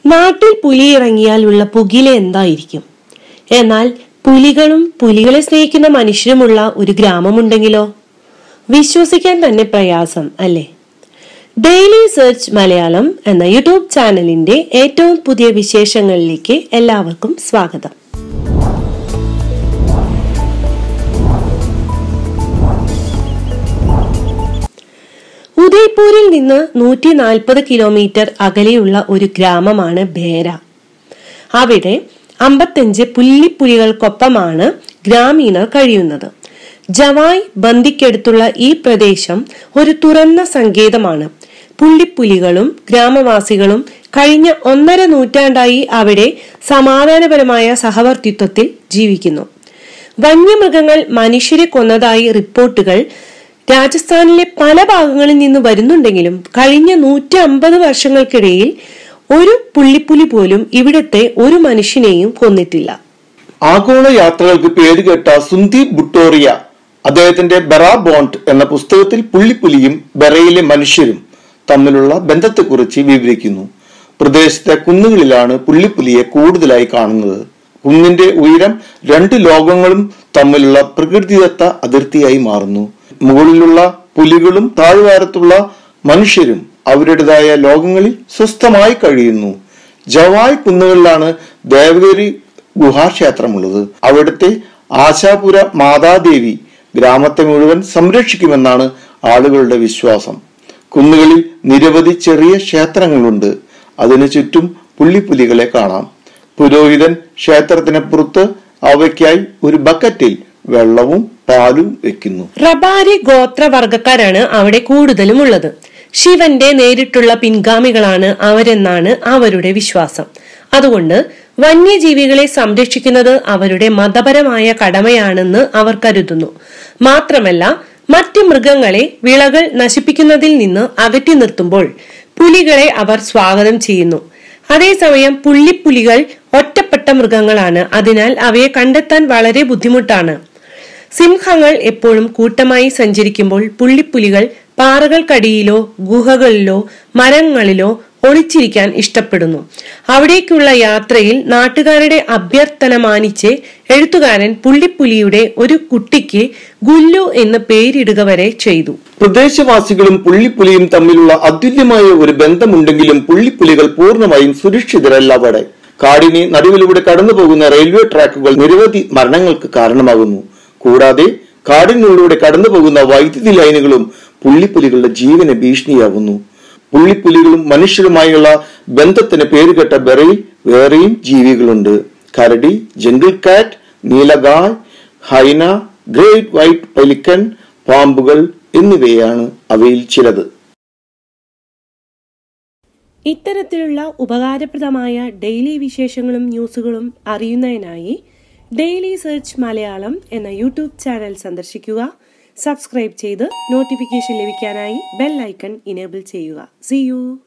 നാട്ടിൽ പുലി ഇറങ്ങിയാലുള്ള പുകില എന്തായിരിക്കും എന്നാൽ പുലികളും പുലികളെ സ്നേഹിക്കുന്ന മനുഷ്യരുമുള്ള ഒരു ഗ്രാമമുണ്ടെങ്കിലോ വിശ്വസിക്കാൻ തന്നെ പ്രയാസം അല്ലേ ഡെയിലി സെർച്ച് മലയാളം എന്ന യൂട്യൂബ് ചാനലിന്റെ ഏറ്റവും പുതിയ വിശേഷങ്ങളിലേക്ക് എല്ലാവർക്കും സ്വാഗതം ഉദയ്പൂരിൽ നിന്ന് നൂറ്റി നാൽപ്പത് കിലോമീറ്റർ അകലെയുള്ള ഒരു ഗ്രാമമാണ് ബേര അവിടെ അമ്പത്തഞ്ച് പുല്ലിപ്പുലികൾക്കൊപ്പമാണ് ഗ്രാമീണർ കഴിയുന്നത് ജവായ് ബന്ദിക്കടുത്തുള്ള ഈ പ്രദേശം ഒരു തുറന്ന സങ്കേതമാണ് പുള്ളിപ്പുലികളും ഗ്രാമവാസികളും കഴിഞ്ഞ ഒന്നര നൂറ്റാണ്ടായി അവിടെ സമാധാനപരമായ സഹവർത്തിത്വത്തിൽ ജീവിക്കുന്നു വന്യമൃഗങ്ങൾ മനുഷ്യരെ കൊന്നതായി റിപ്പോർട്ടുകൾ രാജസ്ഥാനിലെ പല ഭാഗങ്ങളിൽ നിന്ന് വരുന്നുണ്ടെങ്കിലും കഴിഞ്ഞ നൂറ്റി അമ്പത് വർഷങ്ങൾക്കിടയിൽ ഒരു പുള്ളിപ്പുലി പോലും ഇവിടുത്തെ ഒരു മനുഷ്യനെയും കൊന്നിട്ടില്ല ആഗോള യാത്രകൾക്ക് പേരുകേട്ട സുന്ദീപ് ബുട്ടോറിയ അദ്ദേഹത്തിന്റെ ബെറ ബോണ്ട് എന്ന പുസ്തകത്തിൽ പുള്ളിപ്പുലിയും ബെറയിലെ മനുഷ്യരും തമ്മിലുള്ള ബന്ധത്തെക്കുറിച്ച് വിവരിക്കുന്നു പ്രദേശത്തെ കുന്നുകളിലാണ് പുള്ളിപ്പുലിയെ കൂടുതലായി കാണുന്നത് കുന്നിന്റെ ഉയരം രണ്ട് ലോകങ്ങളും തമ്മിലുള്ള പ്രകൃതിദത്ത അതിർത്തിയായി മാറുന്നു മുകളിലുള്ള പുലികളും താഴ്വാരത്തുള്ള മനുഷ്യരും അവരുടേതായ ലോകങ്ങളിൽ സ്വസ്ഥമായി കഴിയുന്നു ജവായ് കുന്നുകളിലാണ് ദേവഗിരി ഗുഹാക്ഷേത്രമുള്ളത് അവിടുത്തെ ആശാപുര മാതാദേവി ഗ്രാമത്തെ മുഴുവൻ സംരക്ഷിക്കുമെന്നാണ് ആളുകളുടെ വിശ്വാസം കുന്നുകളിൽ നിരവധി ചെറിയ ക്ഷേത്രങ്ങളുണ്ട് അതിനു ചുറ്റും പുള്ളിപ്പുലികളെ കാണാം പുരോഹിതൻ ക്ഷേത്രത്തിന് പുറത്ത് അവയ്ക്കായി ഒരു ബക്കറ്റിൽ വെള്ളവും പാലും വെക്കുന്നു റബാരി ഗോത്രവർഗക്കാരാണ് അവിടെ കൂടുതലും ഉള്ളത് ശിവന്റെ നേരിട്ടുള്ള പിൻഗാമികളാണ് അവരെന്നാണ് അവരുടെ വിശ്വാസം അതുകൊണ്ട് വന്യജീവികളെ സംരക്ഷിക്കുന്നത് അവരുടെ മതപരമായ കടമയാണെന്ന് അവർ കരുതുന്നു മാത്രമല്ല മറ്റ് മൃഗങ്ങളെ വിളകൾ നശിപ്പിക്കുന്നതിൽ നിന്ന് അകറ്റി നിർത്തുമ്പോൾ പുലികളെ അവർ സ്വാഗതം ചെയ്യുന്നു അതേസമയം പുള്ളിപ്പുലികൾ ഒറ്റപ്പെട്ട മൃഗങ്ങളാണ് അതിനാൽ അവയെ കണ്ടെത്താൻ വളരെ ബുദ്ധിമുട്ടാണ് സിംഹങ്ങൾ എപ്പോഴും കൂട്ടമായി സഞ്ചരിക്കുമ്പോൾ പുള്ളിപ്പുലികൾ പാറകൾക്കടിയിലോ ഗുഹകളിലോ മരങ്ങളിലോ ഒളിച്ചിരിക്കാൻ ഇഷ്ടപ്പെടുന്നു അവിടേക്കുള്ള യാത്രയിൽ നാട്ടുകാരുടെ അഭ്യർത്ഥന മാനിച്ച് എഴുത്തുകാരൻ പുള്ളിപ്പുലിയുടെ ഒരു കുട്ടിക്ക് ഗുല്ലു എന്ന് പേരിടുക വരെ ചെയ്തു പ്രദേശവാസികളും പുള്ളിപ്പുലിയും തമ്മിലുള്ള അതുല്യമായ ഒരു ബന്ധമുണ്ടെങ്കിലും പുള്ളിപ്പുലികൾ പൂർണ്ണമായും സുരക്ഷിതരല്ല അവിടെ കാടിന് നടുവിലൂടെ കടന്നു പോകുന്ന റെയിൽവേ ട്രാക്കുകൾ നിരവധി മരണങ്ങൾക്ക് കാരണമാകുന്നു കൂടാതെ കാടിനുള്ളിലൂടെ കടന്നു പോകുന്ന വൈദ്യുതി ലൈനുകളും പുള്ളിപ്പുലികളുടെ ജീവന് ഭീഷണിയാകുന്നു പുള്ളിപ്പുലികളും മനുഷ്യരുമായുള്ള ബന്ധത്തിന് പേരുകെട്ട ബെറയിൽ വേറെയും ജീവികളുണ്ട് കരടി jungle cat nilgai hyena great white pelican പാമ്പുകൾ എന്നിവയാണ് അവയിൽ ചിലത് ഇത്തരത്തിലുള്ള ഉപകാരപ്രദമായ ഡെയിലി വിശേഷങ്ങളും ന്യൂസുകളും അറിയുന്നതിനായി ഡെയിലി സെർച്ച് മലയാളം എന്ന യൂട്യൂബ് ചാനൽ സന്ദർശിക്കുക സബ്സ്ക്രൈബ് ചെയ്ത് നോട്ടിഫിക്കേഷൻ ലഭിക്കാനായി ബെൽ ഐക്കൺ ഇനേബിൾ ചെയ്യുക സി യു